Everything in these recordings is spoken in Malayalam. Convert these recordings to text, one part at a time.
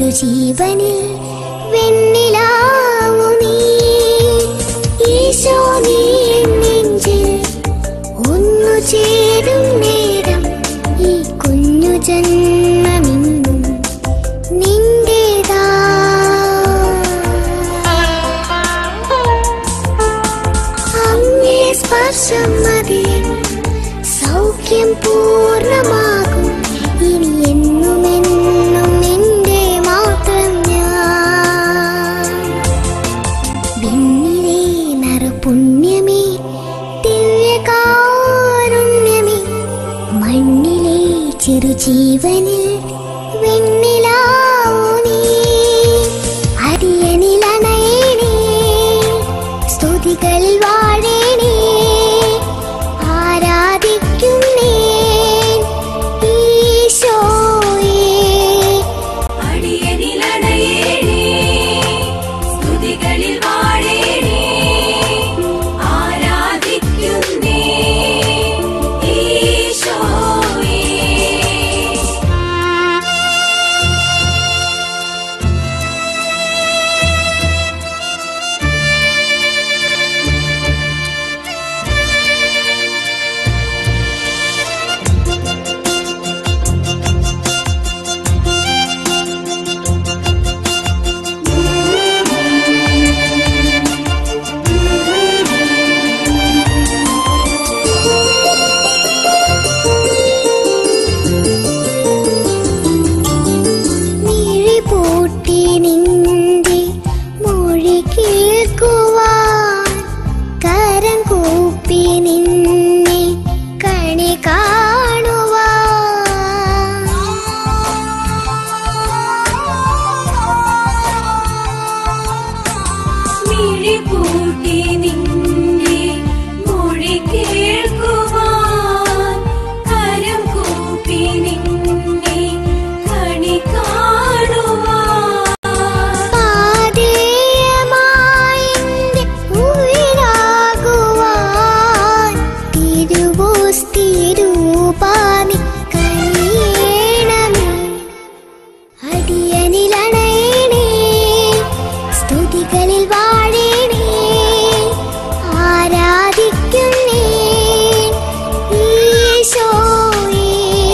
ചിരുജീവനിൽ വെണ്ണിലാവു നീ ഈശോ നീ എൻ നെഞ്ചിൽ ഒന്നു ചേരും നേരം ഈ കുഞ്ഞു ജന്മമിന്നും നിന്റേതാ അങ്ങേ സ്പർശം മതിയും സൗഖ്യം പൂർണ്ണമാകും ഇനി എന്നും എന്നും നിന്റെ മാത്രം ഞാൻ വിണ്ണിലെ നറുപുണ്യമേ ദിവ്യകാരുണ്യമേ മണ്ണിലെ ചെറുജീവനിൽ വെണ്ണിലാവൂ നീ അരിയനിലണയണേ സ്തുതികളിൽ വാഴേണേ ആരാധിക്കുന്നേ ഈശോയേ അടിയനിലണയേണേ സ്തുതികളിൽ വാഴേണേ ആരാധിക്കുന്നേ ഈശോയേ മിഴിപൂട്ടി നിന്റെ മൊഴി കേൾക്കുവാൻ കരം കൂപ്പി നിന്നെ കണി കാണുവാൻ മിഴിപൂട്ടി നിന്നെ മൊഴി കേൾക്കുവാൻ കരം കൂപ്പി നിന്നെ കണി കാണുവാൻ പാതേയമായി എന്റെ ഉയിരാകുവാൻ തിരുവോസ്തിരൂപാനി കനിയേണമേ അടിയനിലണയണേ സ്തുതികളിൽ വാഴേണേ ആരാധിക്കുന്നേ ഈശോയേ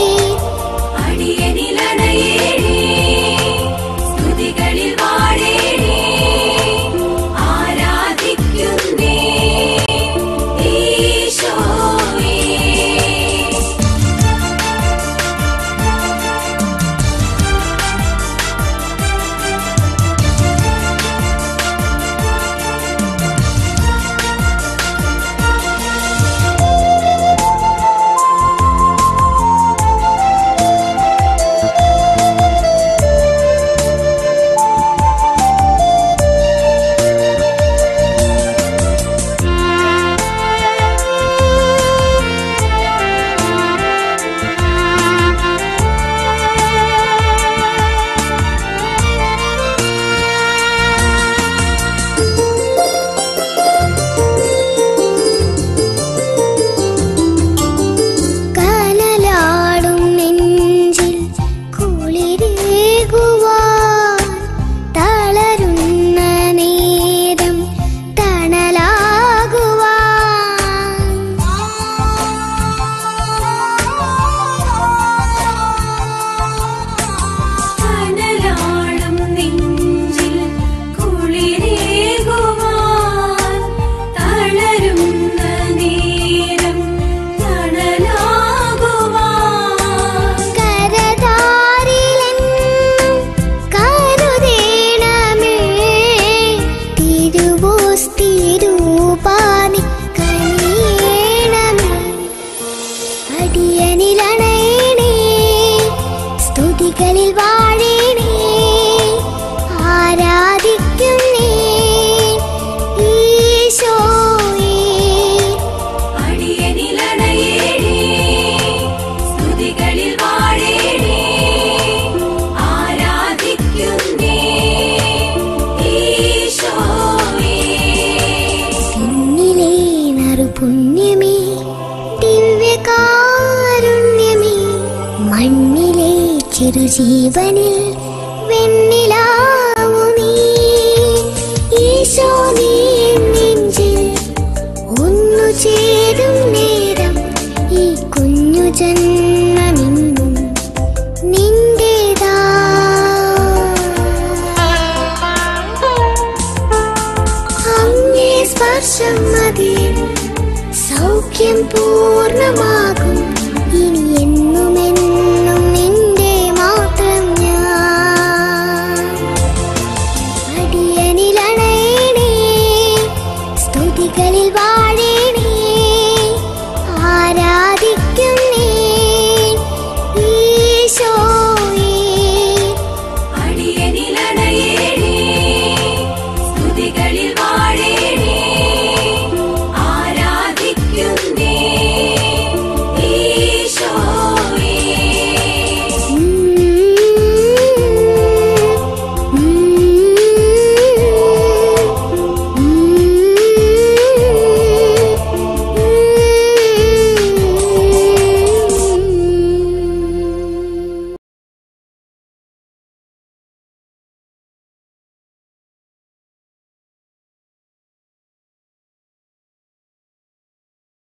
അടിയനിലണയേണേ സ്തുതികളിൽ വാഴേണേ ആരാധിക്കുന്നേ ഈശോയേ കനലാടും നെഞ്ചിൽ കുളിരേകുവാൻ തളരുന്ന നേരം തണലാകുവാൻ കനലാളം നെഞ്ചിൽ കുളിരേകുവാൻ തളരുന്ന നേരം തണലാകുവാൻ കരതാരിലെന്നും കരുതേണമേ തിരുവോസ്തിരൂപാനി കനിയേണമേ അടിയനിലണയണേ സ്തുതികളിൽ വാഴേണേ ആരാധിക്കുന്നേ ഈശോയേ അടിയനിലണയേണേ സ്തുതികളിൽ വാഴേണേ ആരാധിക്കുന്നേ ഈശോയേ പിന്നിലെ നറുപുണ്യമേ ദിവ്യകാരുണ്യമേ മണ്ണിലെ ചെറുജീവനിൽ വെണ്ണിലാവു നീ ഈശോ നീ എൻ നെഞ്ചിൽ ഒന്നു ചേരും നേരം ഈ കുഞ്ഞു ജന്മമിന്നും നിന്റേതാ അങ്ങേ സ്പർശം മതി സൗഖ്യം പൂർണ്ണമാ